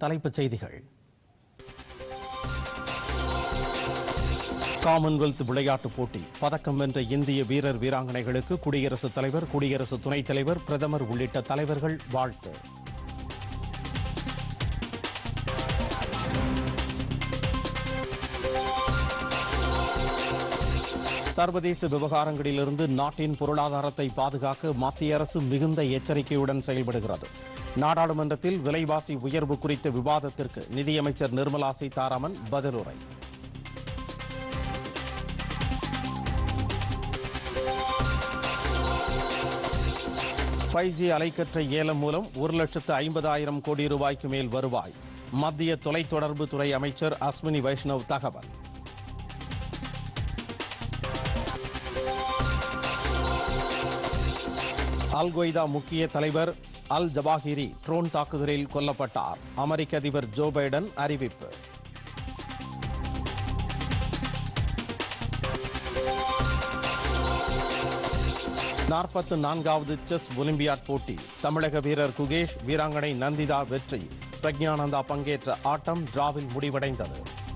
தலைப்புச் செய்திகள் காமன்வெல்த் விளையாட்டுப் போட்டி பதக்கம் வென்ற இந்திய வீரர் வீராங்கனைகளுக்கு குடியரசுத் தலைவர் குடியரசு துணைத் தலைவர் பிரதமர் உள்ளிட்ட தலைவர்கள் வாழ்த்து சர்வதேச விவகாரங்களிலிருந்து நாட்டின் பொருளாதாரத்தை பாதுகாக்க மத்திய அரசு மிகுந்த எச்சரிக்கையுடன் செயல்படுகிறது நாடாளுமன்றத்தில் விலைவாசி உயர்வு குறித்த விவாதத்திற்கு நிதியமைச்சர் நிர்மலா சீதாராமன் பதிலுரை ஃபைவ் ஜி அலைக்கற்றை ஏலம் மூலம் ஒரு லட்சத்து ஐம்பதாயிரம் கோடி ரூபாய்க்கு மேல் வருவாய் மத்திய தொலைத்தொடர்பு துறை அமைச்சர் அஸ்வினி வைஷ்ணவ் தகவல் அல் கொய்தா முக்கிய தலைவர் அல் ஜவாஹிரி ட்ரோன் தாக்குதலில் கொல்லப்பட்டார் அமெரிக்க அதிபர் ஜோ பைடன் அறிவிப்பு நாற்பத்து நான்காவது செஸ் ஒலிம்பியாட் போட்டி தமிழக வீரர் குகேஷ் வீராங்கனை நந்திதா வெற்றி பிரக்ஞானந்தா பங்கேற்ற ஆட்டம் டிராவில் முடிவடைந்தது